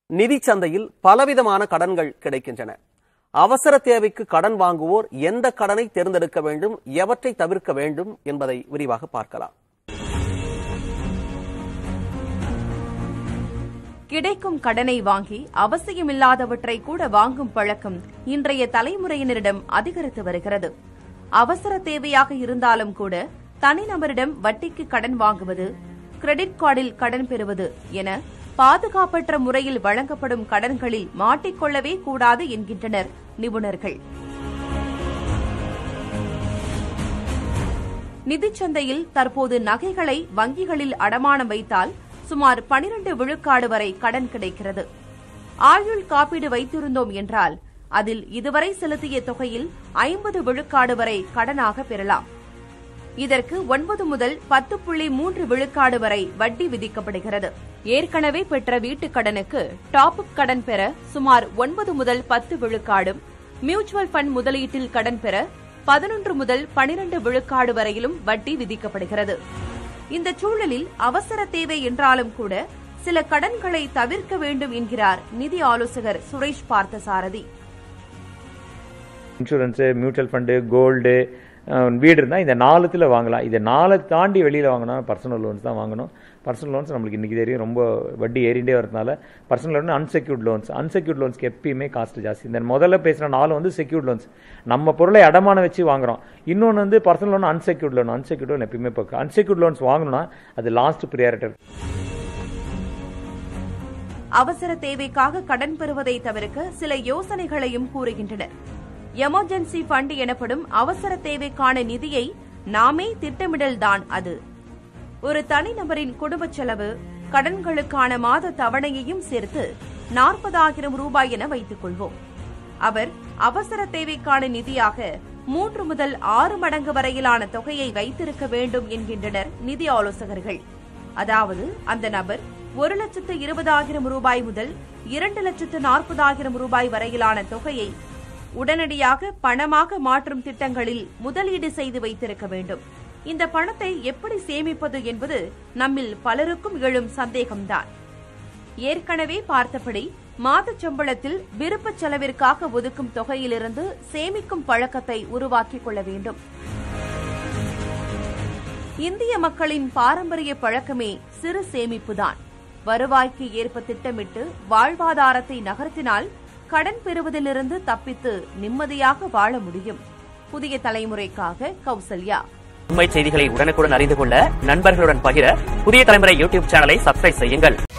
நிதி சந்தையில் பலவிதமான கடன்கள் கிடைக்கின்றன அவசர தேவைக்கு கடன் வாங்குவோர் எந்த கடனை தேர்ந்தெடுக்க வேண்டும் எவற்றை தவிர்க்க வேண்டும் என்பதை விரிவாக பார்க்கலாம் கிடைக்கும் கடனை வாங்கி அவசியமில்லாதவற்றை கூட வாங்கும் பழக்கம் இன்றைய தலைமுறையினரிடம் அதிகரித்து வருகிறது அவசர தேவையாக இருந்தாலும் கூட தனிநபரிடம் வட்டிக்கு கடன் வாங்குவது கிரெடிட் கார்டில் கடன் பெறுவது என பாதுகாப்பற்ற முறையில் வழங்கப்படும் கடன்களில் மாட்டிக்கொள்ளவே கூடாது என்கின்றனர் நிபுணர்கள் நிதிச்சந்தையில் தற்போது நகைகளை வங்கிகளில் அடமானம் வைத்தால் சுமார் 12 விழுக்காடு வரை கடன் கிடைக்கிறது ஆயுள் காப்பீடு வைத்திருந்தோம் என்றால் அதில் இதுவரை செலுத்திய தொகையில் ஐம்பது விழுக்காடு வரை கடனாக பெறலாம் இதற்கு ஒன்பது முதல் பத்து புள்ளி மூன்று விழுக்காடு வரை வட்டி விதிக்கப்படுகிறது ஏற்கனவே பெற்ற வீட்டுக் கடனுக்கு டாப் அப் கடன் பெற சுமார் ஒன்பது முதல் பத்து விழுக்காடும் மியூச்சுவல் ஃபண்ட் முதலீட்டில் கடன் பெற பதினொன்று முதல் பனிரண்டு விழுக்காடு வரையிலும் வட்டி விதிக்கப்படுகிறது இந்த சூழலில் அவசர தேவை என்றாலும் கூட சில கடன்களை தவிர்க்க வேண்டும் என்கிறார் நிதி ஆலோசகர் Suresh Parthasarathy insurance mutual fund gold வீடு இருந்தால் இந்த நாலுத்தில் வாங்கலாம் இதை நாலை தாண்டி வெளியில் வாங்கினா பர்சனல் லோன்ஸ் தான் வாங்கணும் பர்சனல் லோன்ஸ் நம்மளுக்கு இன்றைக்கி தெரியும் ரொம்ப வட்டி ஏறிண்டே வரதுனால personal loan unsecured loans unsecured லோன்ஸ்க்கு எப்பயுமே காஸ்ட் ஜாஸ்தி இந்த முதல்ல பேசுகிற நாலு வந்து செக்யூர்ட் லோன்ஸ் நம்ம பொருளை அடமான வச்சு வாங்குறோம் இன்னொன்று வந்து personal loan unsecured loan unsecured loan எப்பயுமே இப்போ அன்செக்யூர்ட் லோன்ஸ் வாங்கணும்னா அது லாஸ்ட் ப்ரியாரிட்டி அவசர தேவைக்காக கடன் பெறுவதை தவிர்க்க சில யோசனைகளையும் கூறுகின்றனர் எமர்ஜென்சி ஃபண்ட் எனப்படும் அவசர தேவைக்கான நிதியை நாமே திட்டமிடல்தான் அது ஒரு தனிநபரின் குடும்ப செலவு கடன்களுக்கான மாத தவணையையும் சேர்த்து நாற்பதாயிரம் ரூபாய் என வைத்துக் கொள்வோம் அவர் அவசர தேவைக்கான நிதியாக மூன்று முதல் ஆறு மடங்கு வரையிலான தொகையை வைத்திருக்க வேண்டும் என்கின்றனர் நிதி ஆலோசகர்கள் அதாவது அந்த நபர் ஒரு லட்சத்து இருபதாயிரம் ரூபாய் முதல் இரண்டு லட்சத்து நாற்பதாயிரம் ரூபாய் வரையிலான தொகையை உடனடியாக பணமாக மாற்றும் திட்டங்களில் முதலீடு செய்து வைத்திருக்க வேண்டும் இந்த பணத்தை எப்படி சேமிப்பது என்பது நம்மில் பலருக்கும் எழும் சந்தேகம்தான் ஏற்கனவே பார்த்தபடி மாதச் சம்பளத்தில் விருப்பச் செலவிற்காக ஒதுக்கும் தொகையிலிருந்து சேமிக்கும் பழக்கத்தை உருவாக்கிக் கொள்ள வேண்டும் இந்திய மக்களின் பாரம்பரிய பழக்கமே சிறு சேமிப்புதான் வருவாய்க்கு ஏற்ப திட்டமிட்டு வாழ்வாதாரத்தை நகர்த்தினால் கடன் பெறுவதிலிருந்து தப்பித்து நிம்மதியாக வாழ முடியும் புதிய தலைமுறைக்காக கௌசல்யா உண்மை செய்திகளை உடனுக்குடன் அறிந்து கொள்ள நண்பர்களுடன் பகிர புதிய தலைமுறை யூடியூப் சேனலை சப்ஸ்கிரைப் செய்யுங்கள்